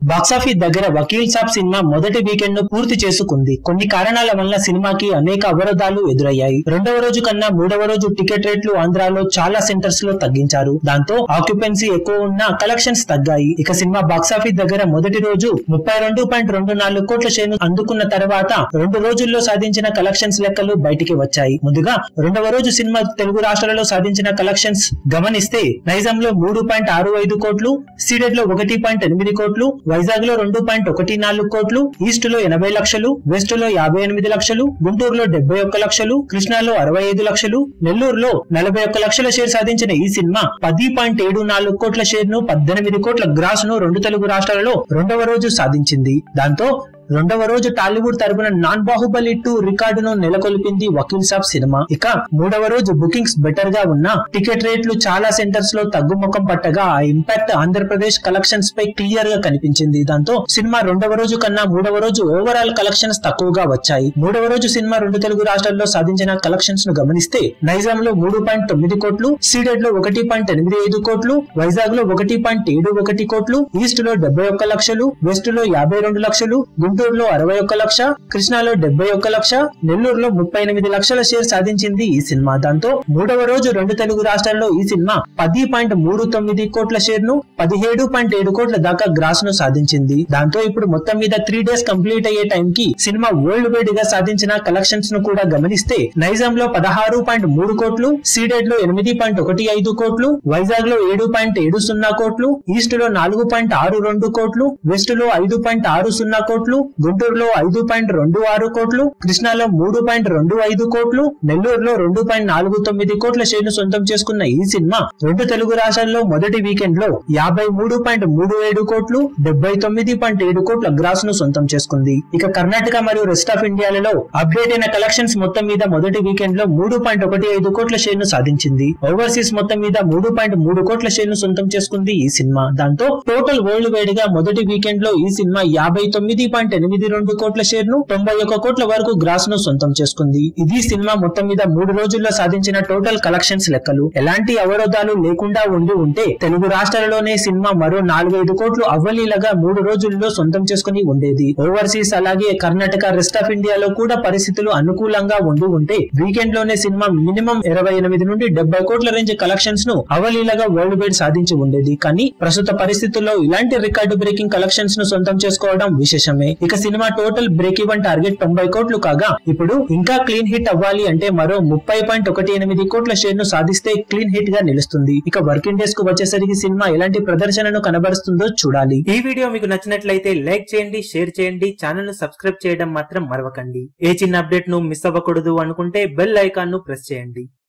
box office దగ్గర Vakeel Saab cinema మొదటి weekend ను పూర్తి చేసుకుంది కొన్ని కారణాల వల్ల సినిమాకి అనేక అవరోధాలు ఎదురయ్యాయి రెండవ రోజు కన్నా మూడవ రోజు టికెట్ రేట్లు ఆంధ్రాలో చాలా సెంటర్స్ లో తగ్గించారు దాంతో ఆక్యుపెన్సీ ఎక్కువ ఉన్న కలెక్షన్స్ తగ్గాయి ఇక సినిమా బాక్సాఫీస్ దగ్గర మొదటి రోజు ముప్పై రెండు పాయింట్ రెండు నాలుగు కోట్ల షేర్ను అందుకున్న తర్వాత రెండు రోజుల్లో సాధించిన కలెక్షన్స్ లెక్కలు బయటికి వచ్చాయి ముందుగా రెండవ రోజు సినిమా తెలుగు రాష్ట్రాలలో సాధించిన కలెక్షన్స్ గమనిస్తే నైజాం లో మూడు పాయింట్ ఆరు ఐదు కోట్లు సీడెడ్ లో ఒకటి పాయింట్ ఎనిమిది కోట్లు వైజాగ్ లో రెండు పాయింట్ ఒకటి నాలుగు కోట్లు ఈస్ట్ లో ఎనభై లక్షలు వెస్ట్ లో యాభై ఎనిమిది లక్షలు గుంటూరులో డెబ్బై ఒక్క లక్షలు కృష్ణాలో అరవై ఐదు లక్షలు నెల్లూరులో నలభై ఒక్క లక్షల షేర్ సాధించిన ఈ సినిమా పది పాయింట్ ఏడు నాలుగు కోట్ల షేర్ ను పద్దెనిమిది కోట్ల గ్రాస్ ను రెండు తెలుగు రాష్ట్రాలలో రెండవ రోజు సాధించింది దాంతో రెండవ రోజు టాలీవుడ్ తరపున నాన్ బాహుబలి టూ రికార్డును నెలకొల్పింది వకీల్ సాబ్ సినిమా ఇక మూడవ రోజు బుకింగ్స్ బెటర్ గా ఉన్న టికెట్ రేట్లు చాలా సెంటర్స్ లో తగ్గుముఖం పట్టగా ఆ ఇంపాక్ట్ ఆంధ్రప్రదేశ్ కలెక్షన్స్ పై క్లియర్ గా కనిపించింది దాంతో సినిమా రెండవ రోజు కన్నా మూడవ రోజు ఓవరాల్ కలెక్షన్స్ తక్కువగా వచ్చాయి మూడవ రోజు సినిమా రెండు తెలుగు రాష్ట్రాల్లో సాధించిన కలెక్షన్స్ ను గమనిస్తే నైజాం లో మూడు పాయింట్ తొమ్మిది కోట్లు సీడెడ్ లో ఒకటి పాయింట్ ఎనిమిది ఐదు కోట్లు వైజాగ్ లో ఒకటి పాయింట్ ఏడు ఒకటి కోట్లు ఈస్ట్ లో డెబ్బై ఒక్క లక్షలు వెస్ట్ లో యాభై రెండు లక్షలు గుంటూరులో అరవై ఒక్క లక్ష కృష్ణాలో డెబ్బై ఒక్క లక్ష నెల్లూరులో ముప్పై ఎనిమిది లక్షల షేర్ సాధించింది ఈ సినిమా దాంతో మూడవ రోజు రెండు తెలుగు రాష్ట్రాల్లో ఈ సినిమా పది పాయింట్ మూడు తొమ్మిది కోట్ల షేర్ ను పదిహేడు పాయింట్ ఏడు కోట్ల దాకా గ్రాస్ ను సాధించింది దాంతో ఇప్పుడు మొత్తం మీద త్రీ డేస్ కంప్లీట్ అయ్యే టైం కి సినిమా వరల్డ్ వైడ్ గా సాధించిన కలెక్షన్స్ ను కూడా గమనిస్తే నైజాం లో పదహారు పాయింట్ మూడు కోట్లు సీడెడ్ లో ఎనిమిది పాయింట్ ఒకటి ఐదు కోట్లు వైజాగ్ లో ఏడు పాయింట్ ఏడు సున్నా కోట్లు ఈస్ట్ లో నాలుగు పాయింట్ ఆరు రెండు కోట్లు వెస్ట్ లో ఐదు పాయింట్ ఆరు సున్నా కోట్లు గుంటూరులో ఐదు పాయింట్ రెండు ఆరు కోట్లు కృష్ణాలో మూడు పాయింట్ రెండు ఐదు కోట్లు నెల్లూరులో రెండు పాయింట్ నాలుగు తొమ్మిది కోట్ల షేర్ను సొంతం చేసుకున్న ఈ సినిమా రెండు తెలుగు రాష్ట్రాల్లో మొదటి వీకెండ్ లో యాభై మూడు పాయింట్ మూడు ఏడు కోట్లు డెబ్బై తొమ్మిది పాయింట్ ఏడు కోట్ల గ్రాస్ ను సొంతం చేసుకుంది ఇక కర్ణాటక మరియు రెస్ట్ ఆఫ్ ఇండియాలలో అప్డేట్ అయిన కలెక్షన్స్ మొత్తం మీద మొదటి వీకెండ్ లో మూడు పాయింట్ ఒకటి ఐదు కోట్ల షేర్ ను సాధించింది ఓవర్సీస్ మొత్తం మీద మూడు పాయింట్ మూడు కోట్ల షేర్ ను సొంతం చేసుకుంది ఈ సినిమా దాంతో టోటల్ వరల్డ్ వైడ్ గా మొదటి వీకెండ్ లో ఈ సినిమా యాభై తొమ్మిది పాయింట్ ఎనిమిది రెండు కోట్ల షేర్ ను తొంభై ఒక్క కోట్ల వరకు గ్రాస్ ను సొంతం చేసుకుంది ఇది సినిమా మొత్తం మీద మూడు రోజుల్లో సాధించిన టోటల్ కలెక్షన్స్ లెక్కలు ఎలాంటి అవరోధాలు లేకుండా ఉండి ఉంటే తెలుగు రాష్ట్రాలలోనే సినిమా మరో నాలుగైదు కోట్లు అవ్వలీలగా మూడు రోజుల్లో సొంతం చేసుకుని ఉండేది ఓవర్సీస్ అలాగే కర్ణాటక రెస్ట్ ఆఫ్ ఇండియాలో కూడా పరిస్థితులు అనుకూలంగా ఉండి ఉంటే వీకెండ్ లోనే సినిమా మినిమం ఇరవై ఎనిమిది నుండి డెబ్బై కోట్ల రేంజ్ కలెక్షన్స్ ను అవలీలగా వరల్డ్ వైడ్ సాధించి ఉండేది కానీ ప్రస్తుత పరిస్థితుల్లో ఇలాంటి రికార్డు బ్రేకింగ్ కలెక్షన్స్ ను సొంతం చేసుకోవడం విశేషమే ఇక cinema total break even target తొంభై కోట్లు కాగా ఇప్పుడు ఇంకా క్లీన్ హిట్ అవ్వాలి అంటే మరో ముప్పై పాయింట్ ఒకటి ఎనిమిది కోట్ల షేర్ ను సాధిస్తే క్లీన్ హిట్ గా నిలుస్తుంది ఇక వర్కింగ్ డేస్ కు వచ్చేసరికి సినిమా ఎలాంటి ప్రదర్శనను కనబరుస్తుందో చూడాలి ఈ వీడియో మీకు నచ్చినట్లయితే లైక్ చేయండి షేర్ చేయండి ఛానల్ ను సబ్స్క్రైబ్ చేయడం మాత్రం మరవకండి ఏ చిన్న అప్డేట్ ను మిస్ అవ్వకూడదు అనుకుంటే బెల్ ఐకాన్ ను ప్రెస్ చేయండి